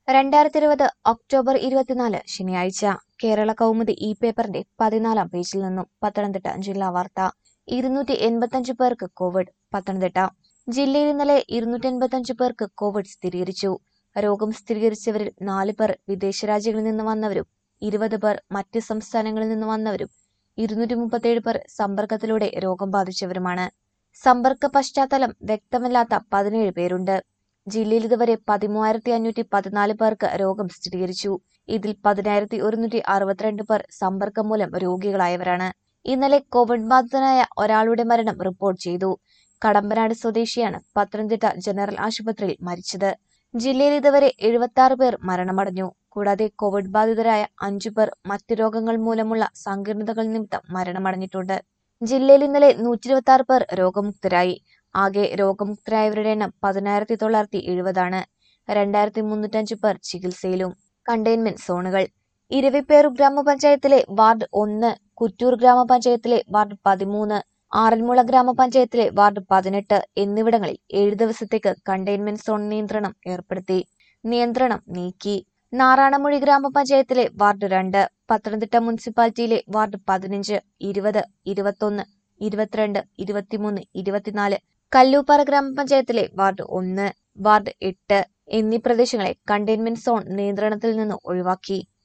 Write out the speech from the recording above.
രണ്ടായിരത്തി ഇരുപത് ഒക്ടോബർ ഇരുപത്തിനാല് ശനിയാഴ്ച കേരള കൗമുദി ഇ പേപ്പറിന്റെ പതിനാലാം പേജിൽ നിന്നും പത്തനംതിട്ട ജില്ലാ വാർത്ത ഇരുന്നൂറ്റി എൺപത്തഞ്ച് പേർക്ക് കോവിഡ് പത്തനംതിട്ട ജില്ലയിൽ ഇന്നലെ ഇരുന്നൂറ്റി എൺപത്തഞ്ച് പേർക്ക് കോവിഡ് സ്ഥിരീകരിച്ചു രോഗം സ്ഥിരീകരിച്ചവരിൽ നാല് പേർ വിദേശ രാജ്യങ്ങളിൽ നിന്ന് വന്നവരും ഇരുപത് പേർ മറ്റ് സംസ്ഥാനങ്ങളിൽ നിന്ന് വന്നവരും ഇരുന്നൂറ്റി മുപ്പത്തേഴ് പേർ സമ്പർക്കത്തിലൂടെ രോഗം ബാധിച്ചവരുമാണ് സമ്പർക്ക പശ്ചാത്തലം വ്യക്തമല്ലാത്ത പതിനേഴ് പേരുണ്ട് ജില്ലയിൽ ഇതുവരെ പതിമൂവായിരത്തി അഞ്ഞൂറ്റി പതിനാല് പേർക്ക് രോഗം സ്ഥിരീകരിച്ചു ഇതിൽ പതിനായിരത്തി ഒരുന്നൂറ്റി അറുപത്തിരണ്ട് പേർ സമ്പർക്കം മൂലം രോഗികളായവരാണ് ഇന്നലെ കോവിഡ് ബാധിതനായ ഒരാളുടെ മരണം റിപ്പോർട്ട് ചെയ്തു കടമ്പനാട് സ്വദേശിയാണ് പത്തനംതിട്ട ജനറൽ ആശുപത്രിയിൽ മരിച്ചത് ജില്ലയിൽ ഇതുവരെ എഴുപത്തി ആറ് പേർ മരണമടഞ്ഞു കൂടാതെ കോവിഡ് ബാധിതരായ അഞ്ചു പേർ മറ്റ് രോഗങ്ങൾ മൂലമുള്ള സങ്കീർണതകൾ നിമിത്തം മരണമടഞ്ഞിട്ടുണ്ട് ജില്ലയിൽ ഇന്നലെ നൂറ്റി ഇരുപത്തി ആറ് പേർ രോഗമുക്തരായി ആകെ രോഗമുക്തരായവരുടെ എണ്ണം പതിനായിരത്തി തൊള്ളായിരത്തി എഴുപതാണ് രണ്ടായിരത്തി മുന്നൂറ്റഞ്ച് പേർ ചികിത്സയിലും കണ്ടെയ്ൻമെന്റ് സോണുകൾ ഇരവിപ്പേറു ഗ്രാമപഞ്ചായത്തിലെ വാർഡ് ഒന്ന് കുറ്റൂർ ഗ്രാമപഞ്ചായത്തിലെ വാർഡ് പതിമൂന്ന് ആറന്മുള ഗ്രാമപഞ്ചായത്തിലെ വാർഡ് പതിനെട്ട് എന്നിവിടങ്ങളിൽ ഏഴ് ദിവസത്തേക്ക് കണ്ടെയ്ൻമെന്റ് സോൺ നിയന്ത്രണം ഏർപ്പെടുത്തി നിയന്ത്രണം നീക്കി നാറാണമൊഴി ഗ്രാമപഞ്ചായത്തിലെ വാർഡ് രണ്ട് പത്തനംതിട്ട മുനിസിപ്പാലിറ്റിയിലെ വാർഡ് പതിനഞ്ച് ഇരുപത് ഇരുപത്തൊന്ന് ഇരുപത്തിരണ്ട് ഇരുപത്തിമൂന്ന് ഇരുപത്തിനാല് കല്ലൂപ്പാറ ഗ്രാമപഞ്ചായത്തിലെ വാർഡ് ഒന്ന് വാർഡ് എട്ട് എന്നീ പ്രദേശങ്ങളെ കണ്ടെയ്ൻമെന്റ് സോൺ നിയന്ത്രണത്തിൽ നിന്ന് ഒഴിവാക്കി